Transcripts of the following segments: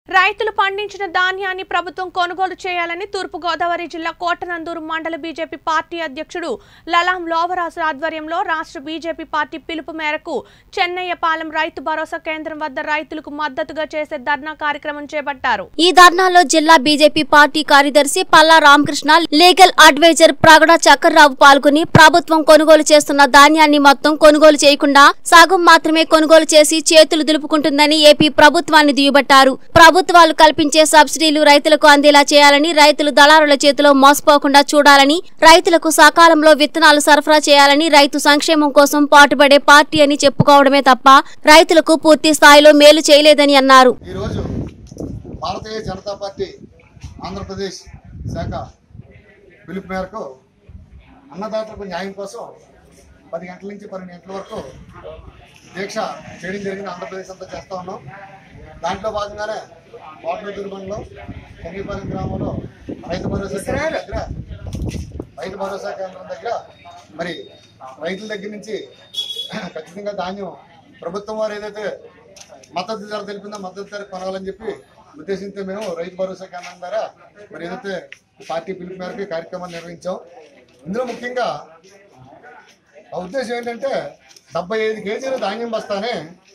రైతులు పండించిన ధాన్యాన్ని ప్రభుత్వం కొనుగోలు చేయాలని తూర్పుగోదావరి జిల్లా కోటనందూరు మండల బీజేపీ పార్టీ అధ్యక్షుడు లలాం లోవరాజు ఆధ్వర్యంలో రాష్ట్ర బీజేపీ పార్టీ పిలుపు మేరకు చెన్నయ్యపాలెం రైతు భరోసా కేంద్రం వద్ద రైతులకు మద్దతుగా చేసే ధర్నా కార్యక్రమం చేపట్టారు ఈ ధర్నాలో జిల్లా బీజేపీ పార్టీ కార్యదర్శి పల్లా రామకృష్ణ లీగల్ అడ్వైజర్ ప్రగడ చక్కర్రావు పాల్గొని ప్రభుత్వం కొనుగోలు చేస్తున్న ధాన్యాన్ని మొత్తం కొనుగోలు చేయకుండా సగం మాత్రమే కొనుగోలు చేసి చేతులు దులుపుకుంటుందని ఏపీ ప్రభుత్వాన్ని దుయ్యబట్టారు ప్రభుత్వాలు కల్పించే సబ్సిడీలు రైతులకు అందేలా చేయాలని రైతులు దళారుల చేతిలో మోసపోకుండా చూడాలని రైతులకు సకాలంలో విత్తనాలు సరఫరా చేయాలని రైతు సంక్షేమం కోసం పాటుపడే పార్టీ అని చెప్పుకోవడమే తప్ప రైతులకు పూర్తి స్థాయిలో మేలు చేయలేదని అన్నారు ఈరోజు భారతీయ జనతా పార్టీ ఆంధ్రప్రదేశ్ శాఖ పిలుపు మేరకు అన్నదాతలకు న్యాయం కోసం పది గంటల నుంచి పన్నెండు గంటల వరకు దీక్ష చేయడం జరిగింది ఆంధ్రప్రదేశ్ అంతా చేస్తూ ఉన్నాం దాంట్లో భాగంగానే కోటనూరు మండలం చెంగిపాలెం గ్రామంలో రైతు భరోసా కేంద్రం దగ్గర రైతు భరోసా కేంద్రం దగ్గర మరి రైతుల దగ్గర నుంచి ఖచ్చితంగా ధాన్యం ప్రభుత్వం వారు ఏదైతే మద్దతు ధర తెలిపిందో మద్దతు ధర కొనాలని చెప్పి ఉద్దేశంతో మేము రైతు భరోసా కేంద్రం ద్వారా మరి ఏదైతే పార్టీ పిలుపు మేరకు ఈ కార్యక్రమాన్ని నిర్వహించాం ఇందులో ముఖ్యంగా ఆ ఉద్దేశం ఏంటంటే డెబ్బై ఐదు కేజీల ధాన్యం బస్తానే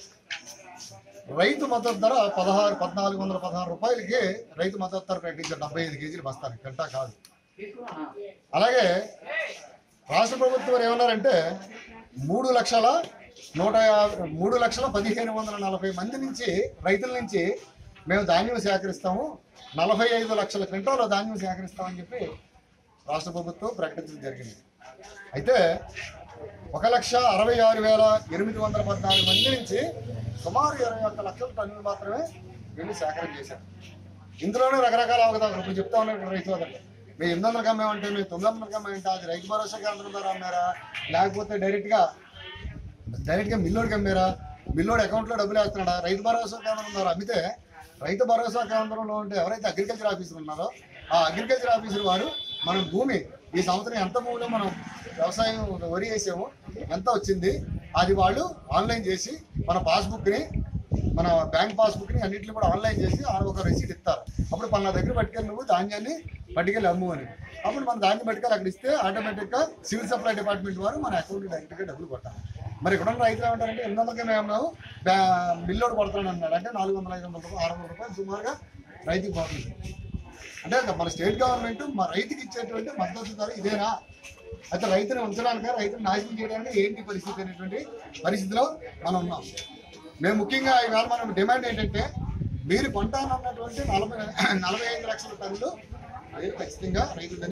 రైతు మద్దతు ధర పదహారు పద్నాలుగు వందల పదహారు రూపాయలకి రైతు మద్దతు ధర ప్రకటించారు డెబ్బై ఐదు కేజీలు బస్తాను గంటా కాదు అలాగే రాష్ట్ర ప్రభుత్వం వారు ఏమన్నారంటే మూడు లక్షల నూట యాభై మూడు లక్షల పదిహేను వందల నలభై మంది నుంచి రైతుల నుంచి మేము ధాన్యం సేకరిస్తాము నలభై ఐదు లక్షల క్వింటాల ధాన్యం సేకరిస్తామని చెప్పి రాష్ట్ర ప్రభుత్వం ప్రకటించడం జరిగింది అయితే ఒక లక్ష అరవై ఆరు వేల ఎనిమిది వందల పద్నాలుగు మంది నుంచి సుమారు ఇరవై ఒక్క లక్షల టన్నులు మాత్రమే వీళ్ళు సేకరణ చేశారు ఇందులోనే రకరకాల అవగాహన ఇప్పుడు చెప్తా ఉన్నారు ఇక్కడ రైతు సోదరులు మీ ఎనిమిది వందలకి అమ్మామంటే మీ తొమ్మిది వందలకి అమ్మామంటే అది రైతు భరోసా కేంద్రం ద్వారా అమ్మారా లేకపోతే డైరెక్ట్గా డైరెక్ట్గా మిల్లోడికి అమ్మారా మిల్లోడి అకౌంట్లో డబ్బులు వేస్తున్నాడా రైతు భరోసా కేంద్రం ద్వారా అమ్మితే రైతు భరోసా కేంద్రంలో ఉంటే ఎవరైతే అగ్రికల్చర్ ఆఫీసర్ ఉన్నారో ఆ అగ్రికల్చర్ ఆఫీసర్ వారు మనం భూమి ఈ సంవత్సరం ఎంత భూమిలో మనం వ్యవసాయం వరి వేసామో ఎంత వచ్చింది అది వాళ్ళు ఆన్లైన్ చేసి మన పాస్బుక్ని మన బ్యాంక్ పాస్బుక్ని అన్నింటిని కూడా ఆన్లైన్ చేసి ఆ ఒక రిసీట్ ఇస్తారు అప్పుడు పలానా దగ్గర పట్టుకెళ్ళి నువ్వు ధాన్యాన్ని పట్టుకెళ్ళి అమ్ము అని అప్పుడు మన ధాన్యం పట్టుకెళ్ళి అక్కడ ఇస్తే ఆటోమేటిక్గా సివిల్ సప్లై డిపార్ట్మెంట్ వారు మన అకౌంట్ డైరెక్ట్గా డబ్బులు కొట్టాలి మరి ఇక్కడ ఉన్న రైతులు ఏమంటారంటే ఎనిమిది వందలకే మేము అమ్మాము బ్యా- బిల్లోడు కొడతాను అన్నాడు అంటే నాలుగు వందల ఐదు వందల రూపాయలు ఆరు వందల రూపాయలు సుమారుగా రైతుకి పోతుంది అంటే మన స్టేట్ గవర్నమెంట్ మా రైతుకి ఇచ్చేటువంటి మద్దతు ధర ఇదేనా అయితే రైతుని ఉంచడానికి రైతుని నాశనం చేయడానికి ఏంటి పరిస్థితి అనేటువంటి పరిస్థితిలో మనం ఉన్నాం మేము ముఖ్యంగా ఇవాళ మనం డిమాండ్ ఏంటంటే మీరు కొంటానన్నటువంటి నలభై నలభై ఐదు లక్షల టన్నులు మీరు ఖచ్చితంగా రైతుల దగ్గర